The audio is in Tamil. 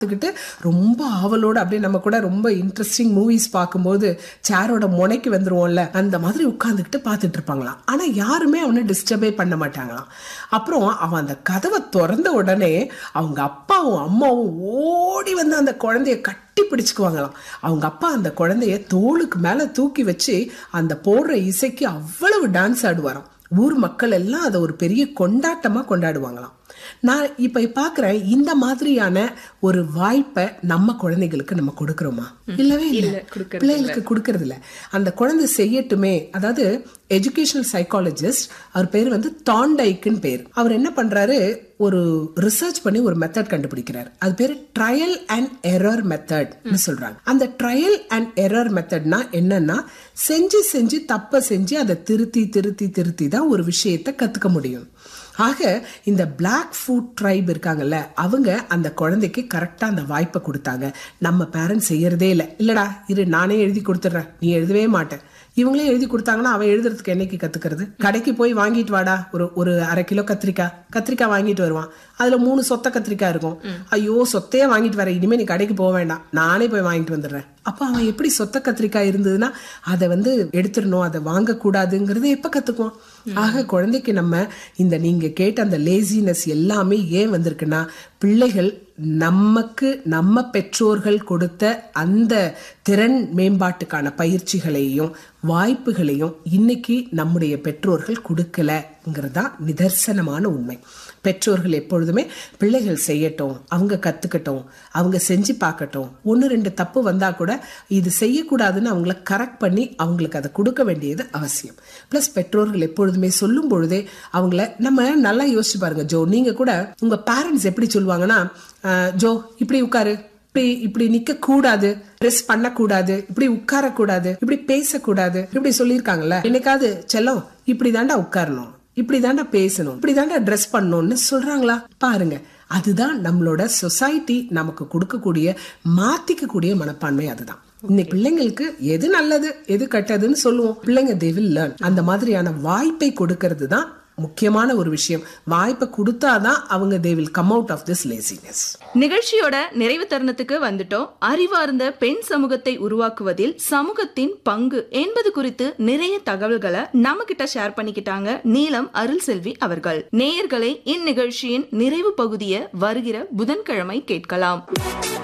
பார்த்துக்கிட்டு ரொம்ப ஆவலோட அப்படியே நம்ம கூட ரொம்ப இன்ட்ரெஸ்டிங் மூவிஸ் பார்க்கும்போது சேரோட முனைக்கு வந்துருவோம்ல அந்த மாதிரி உட்காந்துக்கிட்டு பார்த்துட்டு இருப்பாங்களாம் ஆனா யாருமே அவனை டிஸ்டர்பே பண்ண மாட்டாங்களாம் அப்புறம் அவன் அந்த கதவை திறந்த உடனே அவங்க அப்பாவும் அம்மாவும் ஓடி வந்து அந்த குழந்தைய கட்டி பிடிச்சுக்குவாங்களாம் அவங்க அப்பா அந்த குழந்தைய தோளுக்கு மேல தூக்கி வச்சு அந்த போடுற இசைக்கு அவ்வளவு டான்ஸ் ஆடுவாராம் ஊர் மக்கள் எல்லாம் அதை ஒரு பெரிய கொண்டாட்டமா கொண்டாடுவாங்களாம் நான் இப்ப பாக்குறேன் இந்த மாதிரியான ஒரு வாய்ப்பை நம்ம குழந்தைகளுக்கு நம்ம கொடுக்கறோமா இல்லவே இல்ல பிள்ளைகளுக்கு கொடுக்கறது இல்ல அந்த குழந்தை செய்யட்டுமே அதாவது எஜுகேஷனல் சைக்காலஜிஸ்ட் அவர் பேர் வந்து தாண்டைக்குன்னு பேர் அவர் என்ன பண்றாரு ஒரு ரிசர்ச் பண்ணி ஒரு மெத்தட் கண்டுபிடிக்கிறார் அது பேரு ட்ரையல் அண்ட் எரர் மெத்தட்னு சொல்றாங்க அந்த ட்ரையல் அண்ட் எரர் மெத்தட்னா என்னன்னா செஞ்சு செஞ்சு தப்ப செஞ்சு அதை திருத்தி திருத்தி திருத்தி தான் ஒரு விஷயத்தை கத்துக்க முடியும் ஆக இந்த பிளாக் ஃபுட் ட்ரைப் இருக்காங்கல்ல அவங்க அந்த குழந்தைக்கு கரெக்டா அந்த வாய்ப்பை கொடுத்தாங்க நம்ம பேரண்ட்ஸ் செய்யறதே இல்லை இல்லடா இரு நானே எழுதி கொடுத்துட்றேன் நீ எழுதவே மாட்டேன் இவங்களே எழுதி கொடுத்தாங்கன்னா அவன் எழுதுறதுக்கு என்னைக்கு கத்துக்கிறது கடைக்கு போய் வாங்கிட்டு வாடா ஒரு ஒரு அரை கிலோ கத்திரிக்காய் கத்திரிக்காய் வாங்கிட்டு வருவான் அதுல மூணு சொத்த கத்திரிக்காய் இருக்கும் ஐயோ சொத்தையே வாங்கிட்டு வர இனிமே நீ கடைக்கு போக வேண்டாம் நானே போய் வாங்கிட்டு வந்துடுறேன் அப்ப அவன் எப்படி சொத்த கத்திரிக்காய் இருந்ததுன்னா அதை வந்து எடுத்துடணும் அதை வாங்கக்கூடாதுங்கிறத எப்ப கத்துக்குவான் ஆக குழந்தைக்கு நம்ம இந்த நீங்க கேட்ட அந்த லேசினஸ் எல்லாமே ஏன் வந்திருக்குன்னா பிள்ளைகள் நமக்கு நம்ம பெற்றோர்கள் கொடுத்த அந்த திறன் மேம்பாட்டுக்கான பயிற்சிகளையும் வாய்ப்புகளையும் இன்னைக்கு நம்முடைய பெற்றோர்கள் கொடுக்கலங்கிறது தான் நிதர்சனமான உண்மை பெற்றோர்கள் எப்பொழுதுமே பிள்ளைகள் செய்யட்டும் அவங்க கத்துக்கட்டும் அவங்க செஞ்சு பார்க்கட்டும் ஒன்று ரெண்டு தப்பு வந்தா கூட இது செய்யக்கூடாதுன்னு அவங்கள கரெக்ட் பண்ணி அவங்களுக்கு அதை கொடுக்க வேண்டியது அவசியம் ப்ளஸ் பெற்றோர்கள் எப்பொழுதுமே சொல்லும் பொழுதே அவங்கள நம்ம நல்லா யோசிச்சு பாருங்க ஜோ நீங்க கூட உங்க பேரண்ட்ஸ் எப்படி சொல்லுவாங்கன்னா "அஹ், ஜோ இப்படி உட்காரு இப்படி இப்படி நிக்க கூடாது ட்ரெஸ் பண்ணக்கூடாது இப்படி உட்கார கூடாது இப்படி பேசக்கூடாது இப்படி சொல்லியிருக்காங்கல்ல என்னைக்காவது செல்லம் இப்படி தாண்டா உட்காரணும் இப்படி தாண்டா பேசணும் இப்படி தாண்டா ட்ரெஸ் பண்ணணும்னு சொல்றாங்களா பாருங்க அதுதான் நம்மளோட சொசைட்டி நமக்கு கொடுக்கக்கூடிய மாத்திக்கக்கூடிய மனப்பான்மை அதுதான் இன்னைக்கு பிள்ளைங்களுக்கு எது நல்லது எது கெட்டதுன்னு சொல்லுவோம் பிள்ளைங்க தே வில் லேர்ன் அந்த மாதிரியான வாய்ப்பை கொடுக்கறது தான் முக்கியமான ஒரு விஷயம் வாய்ப்பை கொடுத்தாதான் அவங்க they will come out of this laziness நிகழ்ச்சியோட நிறைவு தருணத்துக்கு வந்துட்டோம் அறிவார்ந்த பெண் சமூகத்தை உருவாக்குவதில் சமூகத்தின் பங்கு என்பது குறித்து நிறைய தகவல்களை நம்ம கிட்ட ஷேர் பண்ணிக்கிட்டாங்க நீலம் அருள் செல்வி அவர்கள் நேயர்களை இந்நிகழ்ச்சியின் நிறைவு பகுதியை வருகிற புதன்கிழமை கேட்கலாம்